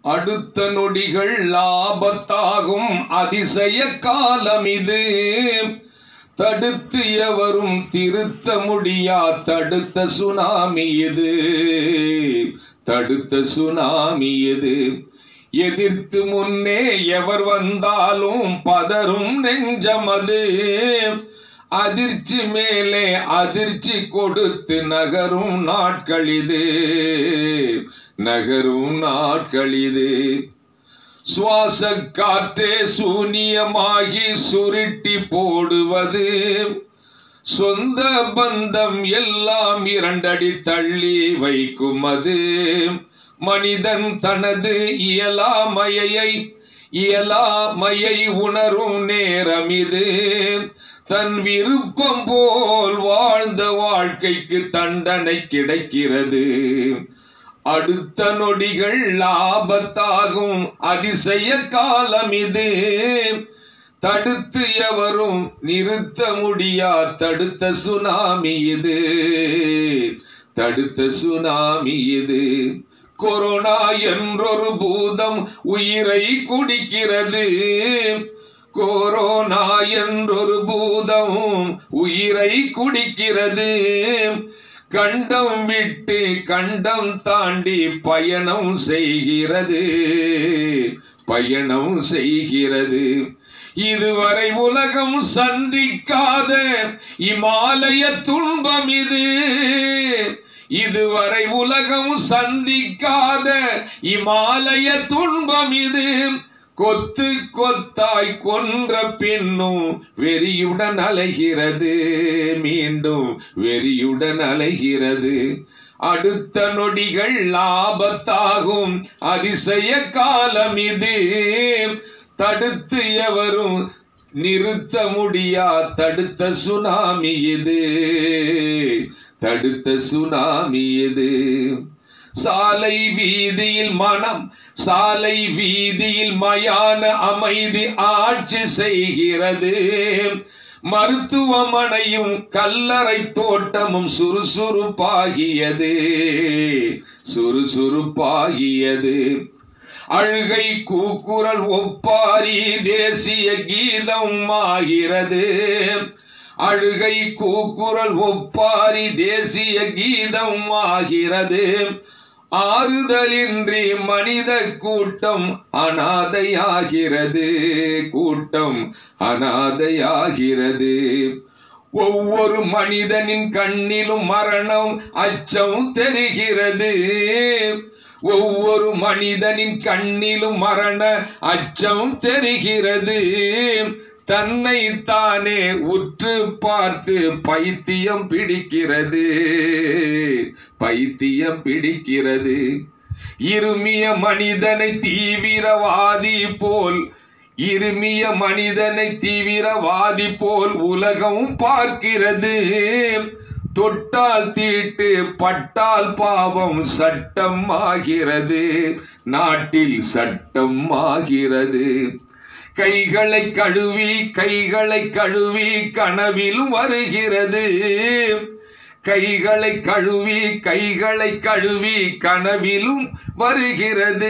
அடுத்த நொடிகள் லாபத்தாகும் அதிசய காலம் இது தடுத்து எவரும் திருத்த முடியா தடுத்த சுனாமி இது தடுத்த சுனாமி இது எதிர்த்து முன்னே எவர் வந்தாலும் பதறும் நெஞ்சமது அதிர்ச்சி மேலே அதிர்ச்சி கொடுத்து நகரும் நாட்கள் இது நகரும் நாட்கள் இது சுவாச காற்றே சூனியமாகி சுருட்டி போடுவது சொந்த பந்தம் எல்லாம் இரண்டடி தள்ளி வைக்கும் அது மனிதன் தனது இயலாமையை இயலாமையை உணரும் நேரம் இது தன் விருப்பம் போல் வாழ்ந்த வாழ்க்கைக்கு தண்டனை கிடைக்கிறது அடுத்த நொடிகள் லாபத்தாகும் அதிசய காலம் இது தடுத்து எவரும் நிறுத்த முடியா தடுத்த சுனாமி இது தடுத்த சுனாமி இது கொரோனா என்றொரு பூதம் உயிரை குடிக்கிறது கொரோனா என்றொரு பூதம் உயிரை குடிக்கிறது கண்டம் விட்டு கண்டம் தாண்டி பயணம் செய்கிறது பயணம் செய்கிறது இதுவரை உலகம் சந்திக்காத இமாலய துன்பம் இது இதுவரை உலகம் சந்திக்காத இமாலய துன்பம் இது கொத்து கொத்தாய் கொன்ற பின்னும் வெறியுடன் அலைகிறது மீண்டும் வெறியுடன் அலைகிறது அடுத்த நொடிகள் லாபத்தாகும் அதிசய காலம் இது தடுத்து எவரும் நிறுத்த முடியா தடுத்த சுனாமி இது தடுத்த சுனாமி இது சாலை வீதியில் மனம் சாலை வீதியில் மயான அமைதி ஆட்சி செய்கிறது மருத்துவமனையும் கல்லறை தோட்டமும் சுறுசுறுப்பாகியது சுறுசுறுப்பாகியது அழுகை கூக்குரல் ஒப்பாரி தேசிய கீதம் ஆகிறது அழுகை கூக்குரல் ஒப்பாரி தேசிய கீதம் ஆகிறது ஆறுதலின்றி மனித கூட்டம் அனாதையாகிறது கூட்டம் அனாதையாகிறது ஒவ்வொரு மனிதனின் கண்ணிலும் மரணம் அச்சம் தெரிகிறது ஒவ்வொரு மனிதனின் கண்ணிலும் மரண அச்சம் தெரிகிறது தன்னை தானே உற்று பார்த்து பைத்தியம் பிடிக்கிறது பைத்தியம் பிடிக்கிறது இருமிய மனிதனை தீவிரவாதி போல் இருமிய மனிதனை தீவிரவாதி போல் உலகம் பார்க்கிறது தொட்டால் தீட்டு பட்டால் பாவம் சட்டம் ஆகிறது நாட்டில் சட்டம் ஆகிறது கைகளை கழுவி கைகளை கழுவி கனவிலும் வருகிறது கைகளை கழுவி கைகளை கழுவி கனவிலும் வருகிறது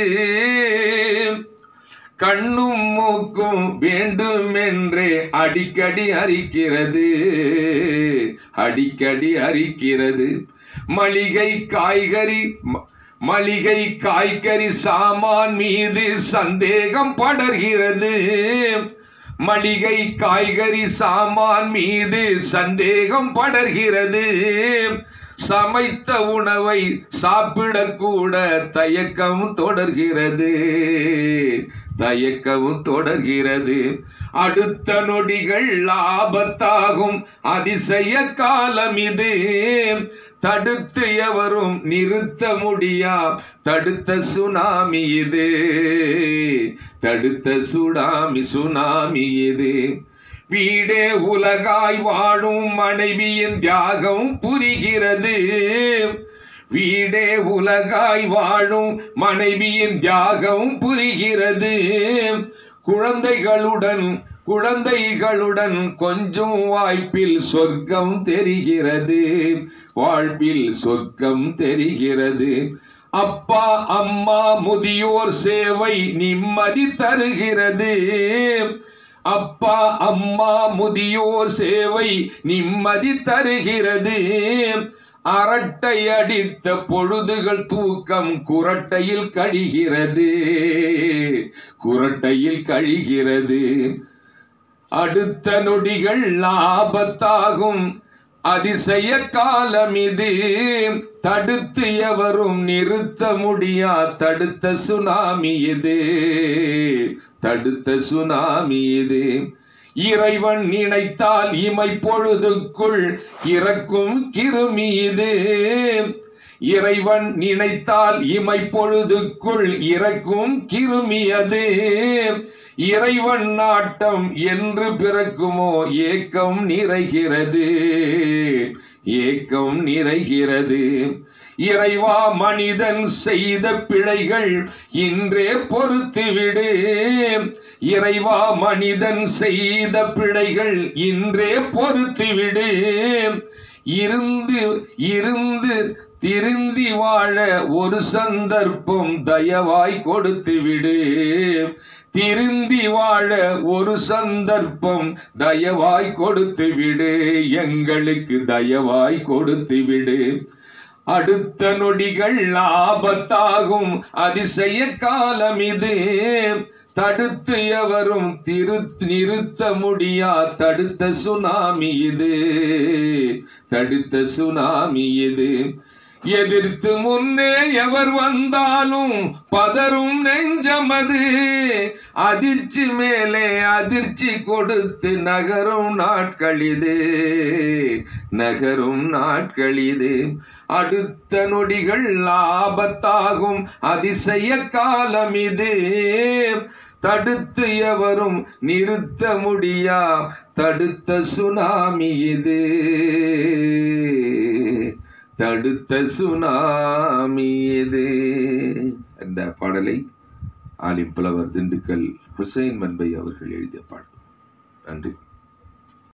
கண்ணும் மூக்கும் வேண்டும் என்றே அடிக்கடி அரிக்கிறது அடிக்கடி அரிக்கிறது மளிகை காய்கறி ம- மளிகை காய்கறி சாமான் மீது சந்தேகம் படர்கிறது மளிகை காய்கறி சாமான் மீது சந்தேகம் படர்கிறது சமைத்த உணவை சாப்பிடக்கூட தயக்கம் தொடர்கிறது தயக்கமும் தொடர்கிறது அடுத்த நொடிகள் லாபத்தாகும் அதிசய காலம் இது தடுத்து எவரும் நிறுத்த முடியா தடுத்த சுனாமி இது தடுத்த சுனாமி சுனாமி இது வீடே உலகாய் வாழும் மனைவியின் தியாகம் புரிகிறது வீடே உலகாய் வாழும் மனைவியின் தியாகம் புரிகிறது குழந்தைகளுடன் குழந்தைகளுடன் கொஞ்சம் வாய்ப்பில் சொர்க்கம் தெரிகிறது வாழ்வில் சொர்க்கம் தெரிகிறது அப்பா அம்மா முதியோர் சேவை நிம்மதி தருகிறது அப்பா அம்மா முதியோர் சேவை நிம்மதி தருகிறது அரட்டை அடித்த பொழுதுகள் தூக்கம் குரட்டையில் கழிகிறது குரட்டையில் கழிகிறது அடுத்த நொடிகள் லாபத்தாகும் அதிசய காலம் இது தடுத்து எவரும் நிறுத்த முடியா தடுத்த சுனாமி இது தடுத்த சுனாமி இது இறைவன் நினைத்தால் இமை பொழுதுக்குள் இறக்கும் கிருமி இது இறைவன் நினைத்தால் இமை பொழுதுக்குள் இறக்கும் கிருமி அது இறைவன் நாட்டம் என்று பிறக்குமோ ஏக்கம் நிறைகிறது ஏக்கம் நிறைகிறது இறைவா மனிதன் செய்த பிழைகள் இன்றே பொறுத்து விடு இறைவா மனிதன் செய்த பிழைகள் இன்றே பொறுத்து விடு இருந்து இருந்து திருந்தி வாழ ஒரு சந்தர்ப்பம் தயவாய் கொடுத்து விடு திருந்தி வாழ ஒரு சந்தர்ப்பம் தயவாய் கொடுத்து விடு எங்களுக்கு தயவாய் கொடுத்து விடு அடுத்த நொடிகள் ஆபத்தாகும் அதிசய காலம் இது தடுத்து எவரும் திரு நிறுத்த முடியா தடுத்த சுனாமி இது தடுத்த சுனாமி இது எதிர்த்து முன்னே எவர் வந்தாலும் பதறும் நெஞ்சமது அதிர்ச்சி மேலே அதிர்ச்சி கொடுத்து நகரும் நாட்களிது நகரும் நாட்களிது அடுத்த நொடிகள் ஆபத்தாகும் அதிசய காலம் இது தடுத்து எவரும் நிறுத்த முடியா தடுத்த சுனாமி இது தடுத்த சுனாமி இது இந்த பாடலை ஆலிம் புலவர் திண்டுக்கல் ஹுசைன் மன்பை அவர்கள் எழுதிய பாடல் நன்றி